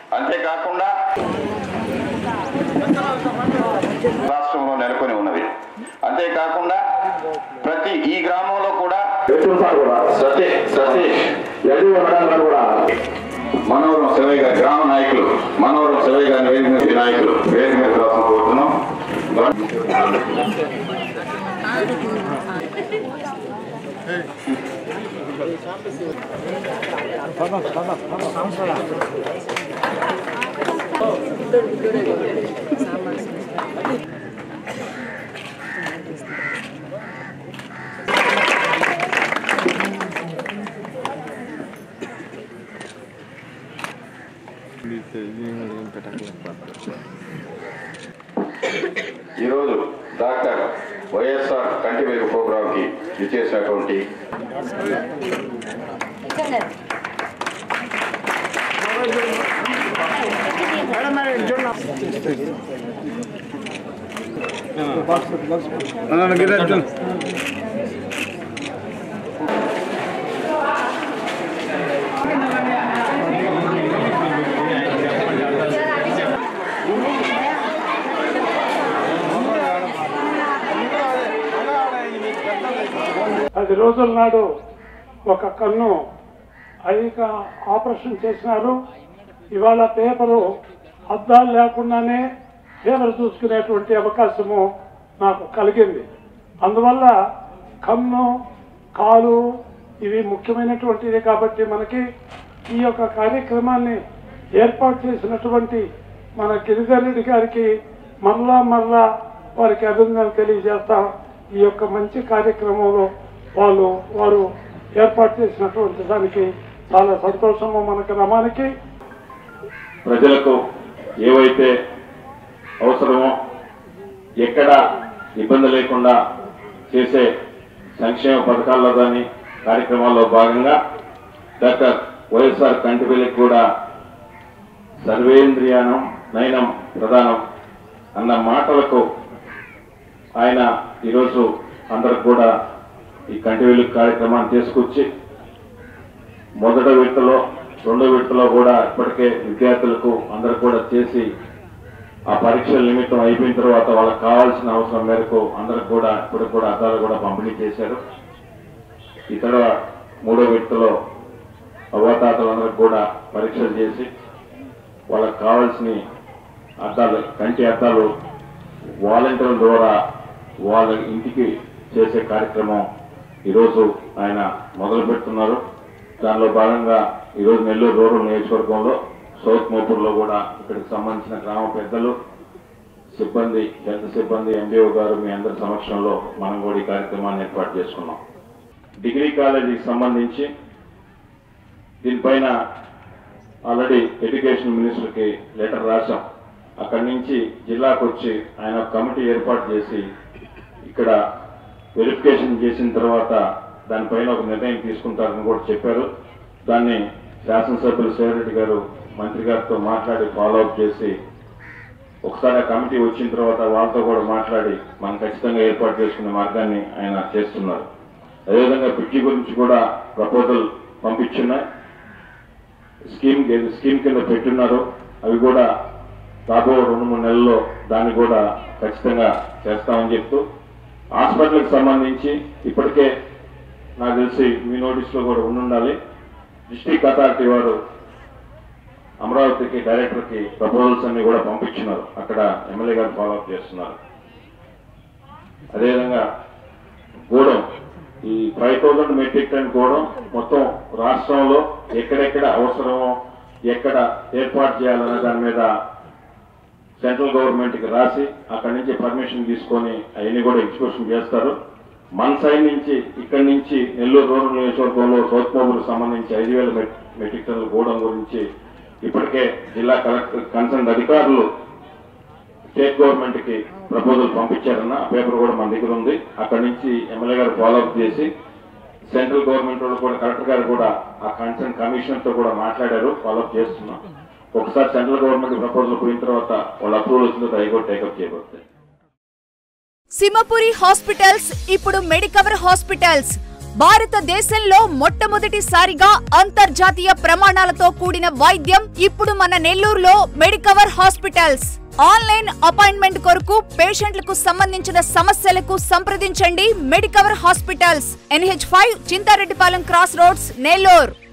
అంతేకాకుండా రాష్ట్రంలో నెలకొని ఉన్నది అంతేకాకుండా ప్రతి ఈ గ్రామంలో కూడా సతీష్ సతీష్ యదు ఉండడంలో కూడా మనవరం శివయ్య గారి గ్రామ నాయకులు మనవరం శివయ్య గారి వేదిక మీద నాయకులు వేదిక మీద రాసిన కోరుతున్నాం ఈరోజు డాక్టర్ వైఎస్ఆర్ కంటి వెలుగు ప్రోగ్రాంకి ఇచ్చేసినటువంటి పది రోజుల నాడు ఒక కన్ను ఐక ఆపరేషన్ చేసినారు ఇవాళ పేపరు అద్దాలు లేకుండానే పేపర్ చూసుకునేటువంటి అవకాశము నాకు కలిగింది అందువల్ల కన్ను కాలు ఇవి ముఖ్యమైనటువంటిది కాబట్టి మనకి ఈ యొక్క కార్యక్రమాన్ని ఏర్పాటు చేసినటువంటి మన గిరిధర్ రెడ్డి గారికి మరలా మరలా వారికి అభినందనలు తెలియజేస్తాం ఈ యొక్క మంచి కార్యక్రమంలో వాళ్ళు వారు ఏర్పాటు చేసినటువంటి దానికి చాలా సంతోషము మన గ్రామానికి ప్రజలకు ఏవైతే అవసరమో ఎక్కడ ఇబ్బంది లేకుండా చేసే సంక్షేమ పథకాల్లో కానీ కార్యక్రమాల్లో భాగంగా డాక్టర్ వైఎస్ఆర్ కంటివెల్లికి కూడా సర్వేంద్రియానం నయనం ప్రధానం అన్న మాటలకు ఆయన ఈరోజు అందరికి కూడా ఈ కంటివెల్లి కార్యక్రమాన్ని తీసుకొచ్చి మొదట విడతలో రెండో విడతలో కూడా ఇప్పటికే విద్యార్థులకు అందరూ కూడా చేసి ఆ పరీక్షల నిమిత్తం అయిపోయిన తర్వాత వాళ్ళకి కావాల్సిన అవసరం మేరకు అందరికి కూడా ఇప్పటికి కూడా అద్దాలు కూడా పంపిణీ చేశారు ఇతర మూడో విడతలో అవ్వాతాతలందరికి కూడా పరీక్షలు చేసి వాళ్ళకి కావాల్సిన అద్దాలు కంటి అద్దాలు వాలంటీర్ల ద్వారా వాళ్ళ ఇంటికి చేసే కార్యక్రమం ఈరోజు ఆయన మొదలు పెడుతున్నారు దానిలో భాగంగా ఈరోజు నెల్లూరు రూరల్ నియోజకవర్గంలో సౌత్ మోపూర్లో కూడా ఇక్కడికి సంబంధించిన గ్రామ పెద్దలు సిబ్బంది హెల్త్ సిబ్బంది ఎంబీఓ గారు మీ అందరి సమక్షంలో మనం కూడా ఈ కార్యక్రమాన్ని ఏర్పాటు చేసుకున్నాం డిగ్రీ కాలేజీకి సంబంధించి దీనిపైన ఆల్రెడీ ఎడ్యుకేషన్ మినిస్టర్కి లెటర్ రాశాం అక్కడి నుంచి జిల్లాకు వచ్చి ఆయన ఒక కమిటీ ఏర్పాటు చేసి ఇక్కడ వెరిఫికేషన్ చేసిన తర్వాత దానిపైన ఒక నిర్ణయం తీసుకుంటారని కూడా చెప్పారు దాన్ని శాసనసభ్యులు శివరెడ్డి గారు మంత్రి గారితో మాట్లాడి ఫాలో అప్ చేసి ఒకసారి ఆ కమిటీ వచ్చిన తర్వాత వాళ్ళతో కూడా మాట్లాడి మనం ఖచ్చితంగా ఏర్పాటు చేసుకునే మార్గాన్ని ఆయన చేస్తున్నారు అదేవిధంగా బ్రిడ్జి గురించి కూడా ప్రపోజల్ పంపించున్నాయి స్కీమ్ ఏది స్కీమ్ కింద పెట్టున్నారు అవి కూడా రాబో రెండు మూడు నెలల్లో దాన్ని కూడా ఖచ్చితంగా చేస్తామని చెప్తూ హాస్పిటల్కి సంబంధించి ఇప్పటికే నాకు తెలిసి మీ నోటీస్లో కూడా ఉండాలి డిస్ట్రిక్ట్ అథారిటీ వారు అమరావతికి డైరెక్టర్కి ప్రపోజల్స్ అన్ని కూడా పంపించినారు అక్కడ ఎమ్మెల్యే గారు ఫాలోఅప్ చేస్తున్నారు అదేవిధంగా గూడెం ఈ ఫైవ్ థౌసండ్ మెట్రిక్ టన్ గూడెం మొత్తం రాష్ట్రంలో ఎక్కడెక్కడ అవసరమో ఎక్కడ ఏర్పాటు చేయాలనే దాని మీద సెంట్రల్ గవర్నమెంట్ కి రాసి అక్కడి నుంచి పర్మిషన్ తీసుకొని అవన్నీ కూడా ఎగ్జిక్యూషన్ చేస్తారు మన సైడ్ నుంచి ఇక్కడి నుంచి నెల్లూరు రూరల్ నియోజకవర్గంలో సౌత్మూరుకు సంబంధించి ఐదు వేల మెట్రిక్ టన్నుల గూడెం గురించి ఇప్పటికే జిల్లా కలెక్టర్ కన్సర్న్ అధికారులు స్టేట్ గవర్నమెంట్ కి ప్రపోజల్ పంపించారన్న ఆ పేపర్ కూడా మన దగ్గర ఉంది అక్కడి నుంచి ఎమ్మెల్యే గారు ఫాలోఅప్ చేసి సెంట్రల్ గవర్నమెంట్ వాళ్ళు కూడా కలెక్టర్ గారు కూడా ఆ కన్సర్న్ కమిషన్ తో కూడా మాట్లాడారు ఫాలోఅప్ చేస్తున్నాం ఒకసారి సెంట్రల్ గవర్నమెంట్ ప్రపోజల్ పోయిన తర్వాత వాళ్ళ అప్రూవల్ వచ్చిన తర్వాత అవి కూడా టేకప్ చేయబడతాయి సింహపురి హాస్పిటల్స్ ఇప్పుడు మెడికవర్ హాస్పిటల్స్ భారతదేశంలో మొట్టమొదటిసారిగా అంతర్జాతీయ ప్రమాణాలతో కూడిన వైద్యం ఇప్పుడు మన నెల్లూరులో మెడికవర్ హాస్పిటల్స్ ఆన్లైన్ అపాయింట్మెంట్ కొరకు పేషెంట్లకు సంబంధించిన సమస్యలకు సంప్రదించండి Medicover hospitals NH five Chintareddypalem cross roads Nellore